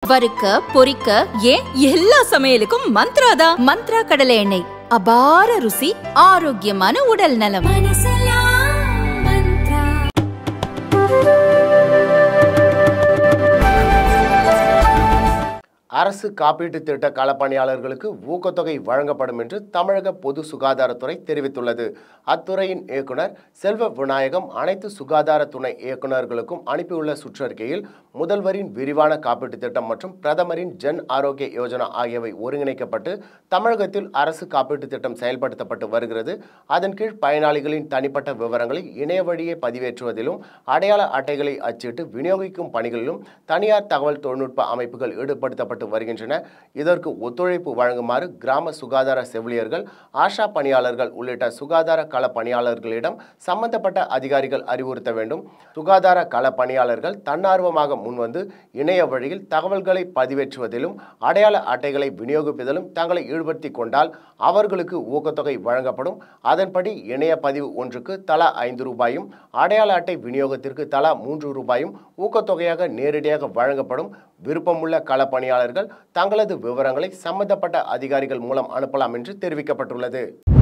வறுக்க பொரிக்க ஏன் எல்லா சமையலுக்கும் மந்த்ரா தான் மந்த்ரா கடலை எண்ணெய் அபார ருசி ஆரோக்கியமான உடல் நலம் அரசு காப்பீட்டு திட்ட களப்பணியாளர்களுக்கு ஊக்கத்தொகை வழங்கப்படும் என்று தமிழக பொது சுகாதாரத்துறை தெரிவித்துள்ளது அத்துறையின் இயக்குனர் செல்வ விநாயகம் அனைத்து சுகாதார துணை இயக்குநர்களுக்கும் அனுப்பியுள்ள சுற்றறிக்கையில் முதல்வரின் விரிவான காப்பீட்டு திட்டம் மற்றும் பிரதமரின் ஜன் ஆரோக்கிய யோஜனா ஆகியவை ஒருங்கிணைக்கப்பட்டு தமிழகத்தில் அரசு காப்பீட்டு திட்டம் செயல்படுத்தப்பட்டு வருகிறது அதன் கீழ் பயனாளிகளின் தனிப்பட்ட விவரங்களை இணைய வழியே பதிவேற்றுவதிலும் அடையாள அட்டைகளை அச்சிட்டு விநியோகிக்கும் பணிகளிலும் தனியார் தகவல் தொழில்நுட்ப அமைப்புகள் ஈடுபடுத்தப்பட்டு வருகின்றன இதற்கு ஒத்துழைப்பு வழங்குமாறு கிராம சுகாதார செவிலியர்கள் ஆஷா பணியாளர்கள் உள்ளிட்ட சுகாதார கள பணியாளர்களிடம் சம்பந்தப்பட்ட அதிகாரிகள் அறிவுறுத்த வேண்டும் சுகாதார கள பணியாளர்கள் தன்னார்வமாக முன்வந்து இணைய வழியில் தகவல்களை பதிவேற்றுவதிலும் அடையாள அட்டைகளை விநியோகிப்பதிலும் தங்களை ஈடுபடுத்திக் கொண்டால் அவர்களுக்கு ஊக்கத்தொகை வழங்கப்படும் அதன்படி இணைய பதிவு ஒன்றுக்கு தலா ஐந்து ரூபாயும் அடையாள அட்டை விநியோகத்திற்கு தலா மூன்று ரூபாயும் ஊக்கத்தொகையாக நேரடியாக வழங்கப்படும் விருப்பமுள்ள களப்பணியாளர்கள் தங்களது விவரங்களை சம்பந்தப்பட்ட அதிகாரிகள் மூலம் அனுப்பலாம் என்று தெரிவிக்கப்பட்டுள்ளது